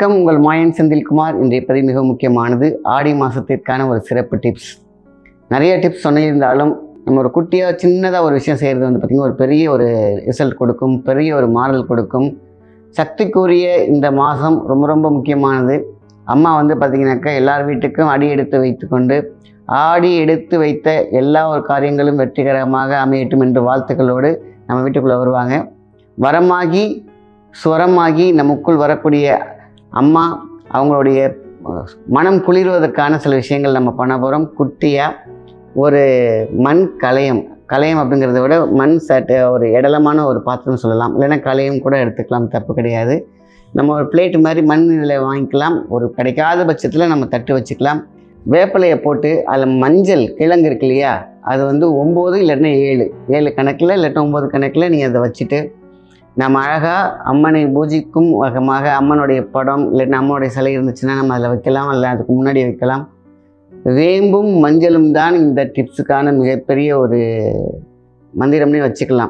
வணக்கம் உங்கள் மாயன் செந்தில்குமார் இன்றைய பதிவு மிக முக்கியமானது ஆடி மாதத்திற்கான ஒரு சிறப்பு டிப்ஸ் நிறைய டிப்ஸ் சொன்னிருந்தாலும் நம்ம ஒரு குட்டியாக சின்னதாக ஒரு விஷயம் செய்கிறது வந்து பார்த்திங்கன்னா ஒரு பெரிய ஒரு ரிசல்ட் கொடுக்கும் பெரிய ஒரு மாடல் கொடுக்கும் சக்திக்குரிய இந்த மாதம் ரொம்ப ரொம்ப முக்கியமானது அம்மா வந்து பார்த்திங்கனாக்கா எல்லார் வீட்டுக்கும் அடி எடுத்து வைத்துக்கொண்டு ஆடி எடுத்து வைத்த எல்லா ஒரு காரியங்களும் வெற்றிகரமாக அமையட்டும் என்று வாழ்த்துக்களோடு நம்ம வீட்டுக்குள்ளே வருவாங்க வரமாகி சுரமாகி நமக்குள் வரக்கூடிய அம்மா அவங்களுடைய அஹ், மனம் குளிர்வதற்கான சில விஷயங்கள் நம்ம பண்ண போகிறோம் குட்டியாக ஒரு மண் கலையம் கலையம் அப்படிங்கிறத விட மண் சட்டை ஒரு இடலமான ஒரு பாத்திரம் சொல்லலாம் இல்லைன்னா கலையம் கூட எடுத்துக்கலாம் தப்பு கிடையாது நம்ம ஒரு பிளேட் மாதிரி மண் இதில் வாங்கிக்கலாம் ஒரு கிடைக்காத பட்சத்தில் நம்ம தட்டு வச்சுக்கலாம் வேப்பிலையை போட்டு அதில் மஞ்சள் கிழங்கு இருக்கு இல்லையா அது வந்து ஒம்பது இல்லைன்னா ஏழு ஏழு கணக்கில் இல்லாட்டா ஒம்பது கணக்கில் நீங்கள் அதை வச்சுட்டு நம்ம அழகாக அம்மனை பூஜிக்கும் வகமாக அம்மனுடைய படம் இல்லைன்னா அம்மனுடைய சிலை இருந்துச்சுன்னா நம்ம அதில் வைக்கலாம் இல்லை அதுக்கு முன்னாடி வைக்கலாம் வேம்பும் மஞ்சளும் தான் இந்த டிப்ஸுக்கான மிகப்பெரிய ஒரு மந்திரம்னே வச்சுக்கலாம்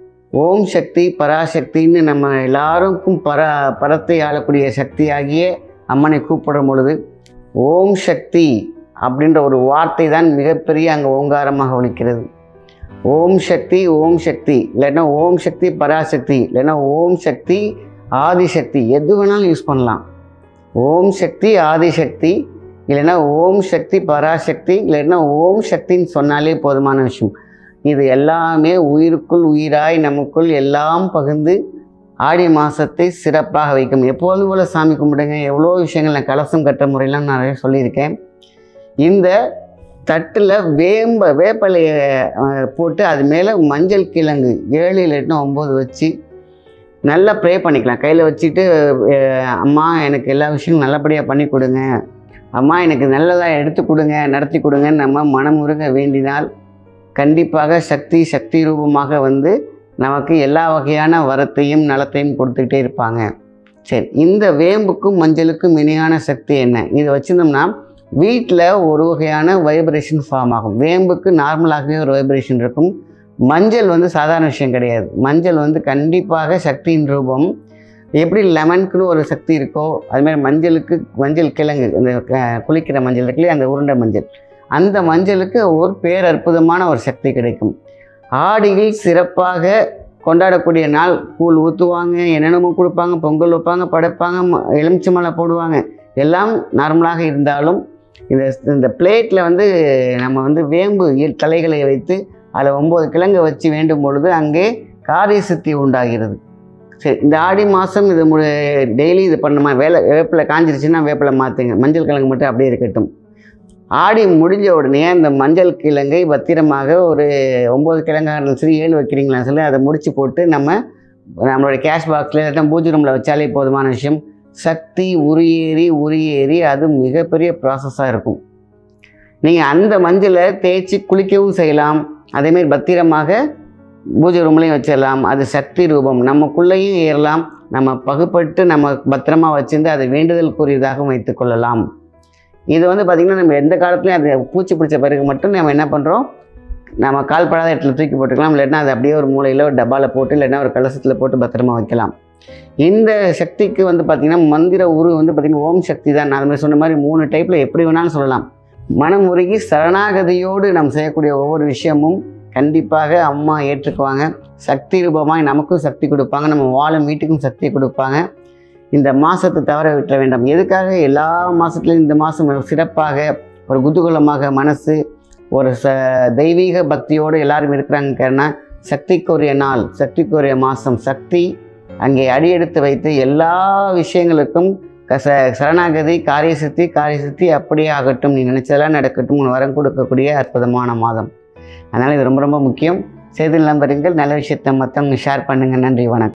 ஓம் சக்தி பராசக்தின்னு நம்ம எல்லாருக்கும் பர பரத்தை ஆளக்கூடிய சக்தியாகிய அம்மனை கூப்பிடும் பொழுது ஓம் சக்தி அப்படின்ற ஒரு வார்த்தை தான் மிகப்பெரிய அங்கே ஓங்காரமாக ஒலிக்கிறது ஓம் சக்தி ஓம் சக்தி இல்லைன்னா ஓம் சக்தி பராசக்தி இல்லைன்னா ஓம் சக்தி ஆதிசக்தி எது வேணாலும் யூஸ் பண்ணலாம் ஓம் சக்தி ஆதிசக்தி இல்லைன்னா ஓம் சக்தி பராசக்தி இல்லைன்னா ஓம் சக்தின்னு சொன்னாலே போதுமான விஷயம் இது எல்லாமே உயிருக்குள் உயிராய் நமக்குள் எல்லாம் பகிர்ந்து ஆடி மாதத்தை சிறப்பாக வைக்கும் எப்போதும் போல் சாமி கும்பிடுங்க எவ்வளோ விஷயங்கள் நான் கலசம் கட்டுற முறையெல்லாம் நிறைய சொல்லியிருக்கேன் இந்த தட்டில் வேம்ப வேப்பலையை அஹ், போட்டு அது மேலே மஞ்சள் கிழங்கு ஏழு இல்லைன்னா ஒம்பது வச்சு நல்லா ப்ரே பண்ணிக்கலாம் கையில் வச்சுட்டு அஹ், அம்மா எனக்கு எல்லா விஷயமும் நல்லபடியாக பண்ணி கொடுங்க அம்மா எனக்கு நல்லதாக எடுத்து கொடுங்க நடத்தி கொடுங்கன்னு நம்ம மனமுருக வேண்டினால் கண்டிப்பாக சக்தி சக்தி ரூபமாக வந்து நமக்கு எல்லா வகையான வரத்தையும் நலத்தையும் கொடுத்துக்கிட்டே இருப்பாங்க சரி இந்த வேம்புக்கும் மஞ்சளுக்கும் இணையான சக்தி என்ன இதை வச்சுருந்தோம்னா வீட்டில் ஒரு வகையான வைப்ரேஷன் ஃபார்ம் ஆகும் வேம்புக்கு நார்மலாகவே ஒரு வைப்ரேஷன் இருக்கும் மஞ்சள் வந்து சாதாரண விஷயம் கிடையாது மஞ்சள் வந்து கண்டிப்பாக சக்தியின் ரூபம் எப்படி லெமனுக்குன்னு ஒரு சக்தி இருக்கோ அதுமாதிரி மஞ்சளுக்கு மஞ்சள் கிழங்கு இந்த க- குளிக்கிற மஞ்சள் இருக்குல்லையே அந்த உருண்டை மஞ்சள் அந்த மஞ்சளுக்கு ஒரு பேரற்புதமான ஒரு சக்தி கிடைக்கும் ஆடியில் சிறப்பாக கொண்டாடக்கூடிய நாள் கூழ் ஊற்றுவாங்க என்னென்னமோ கொடுப்பாங்க பொங்கல் வைப்பாங்க படைப்பாங்க ம- எலுமிச்சை மலை போடுவாங்க எல்லாம் நார்மலாக இருந்தாலும் இந்த இந்த பிளேட்டில் வந்து நம்ம வந்து வேம்பு இ- தலைகளை வைத்து அதில் ஒம்பது கிழங்கை வச்சு வேண்டும் பொழுது அங்கே காரிய சித்தி உண்டாகிறது சரி இந்த ஆடி மாதம் இது மு டெய்லி இது பண்ணுமா வேலை வேப்பிலை காஞ்சிருச்சுன்னா வேப்பிலை மாற்றுங்க மஞ்சள் கிழங்கு மட்டும் அப்படியே இருக்கட்டும் ஆடி முடிஞ்ச உடனே அந்த மஞ்சள் கிழங்கை பத்திரமாக ஒரு ஒம்பது கிழங்காக இருந்தாலும் சரி ஏழு வைக்கிறீங்களா சொல்லி அதை முடிச்சு போட்டு நம்ம நம்மளுடைய கேஷ் பாக்ஸில் இல்லாட்டா பூஜை ரூமில் வச்சாலே போதுமான விஷயம் சக்தி உரியேறி உரியேறி அது மிகப்பெரிய ப்ராசஸாக இருக்கும் நீங்கள் அந்த மஞ்சளை தேய்ச்சி குளிக்கவும் செய்யலாம் அதேமாரி பத்திரமாக பூஜை ரூம்லையும் வச்சிடலாம் அது சக்தி ரூபம் நமக்குள்ளேயும் ஏறலாம் நம்ம பகுப்பட்டு நம்ம பத்திரமா வச்சிருந்து அதை வேண்டுதலுக்குரியதாகவும் வைத்துக்கொள்ளலாம் இது வந்து பார்த்திங்கன்னா நம்ம எந்த காலத்துலையும் அது பூச்சி பிடிச்ச பிறகு மட்டும் நம்ம என்ன பண்ணுறோம் நம்ம கால்படாத இடத்துல தூக்கி போட்டுக்கலாம் இல்லைன்னா அது அப்படியே ஒரு மூலையில் ஒரு டப்பாவில் போட்டு இல்லைன்னா ஒரு கலசத்தில் போட்டு பத்திரமா வைக்கலாம் இந்த சக்திக்கு வந்து பார்த்திங்கன்னா மந்திர உரு வந்து பார்த்திங்கன்னா ஓம் சக்தி தான் நான் அது மாதிரி சொன்ன மாதிரி மூணு டைப்பில் எப்படி வேணாலும் சொல்லலாம் மனம் உருகி சரணாகதியோடு நாம் செய்யக்கூடிய ஒவ்வொரு விஷயமும் கண்டிப்பாக அம்மா ஏற்றுக்குவாங்க சக்தி ரூபமாய் நமக்கும் சக்தி கொடுப்பாங்க நம்ம வாழும் வீட்டுக்கும் சக்தி கொடுப்பாங்க இந்த மாதத்தை தவற விட்டுற வேண்டாம் எதுக்காக எல்லா மாதத்துலையும் இந்த மாதம் சிறப்பாக ஒரு குதூகலமாக மனசு ஒரு ச தெய்வீக பக்தியோடு எல்லாரும் இருக்கிறாங்கன்னா சக்திக்குரிய நாள் சக்திக்குரிய மாதம் சக்தி அங்கே அடியெடுத்து வைத்து எல்லா விஷயங்களுக்கும் க- ச சரணாகதி காரிய சித்தி காரிய சித்தி அப்படியே ஆகட்டும் நீ நினைச்சதெல்லாம் நடக்கட்டும் உன் வரம் கொடுக்கக்கூடிய அற்புதமான மாதம் அதனால் இது ரொம்ப ரொம்ப முக்கியம் செய்தி நம்புறீங்கள் நல்ல விஷயத்தை மற்றவங்க ஷேர் பண்ணுங்கள் நன்றி வணக்கம்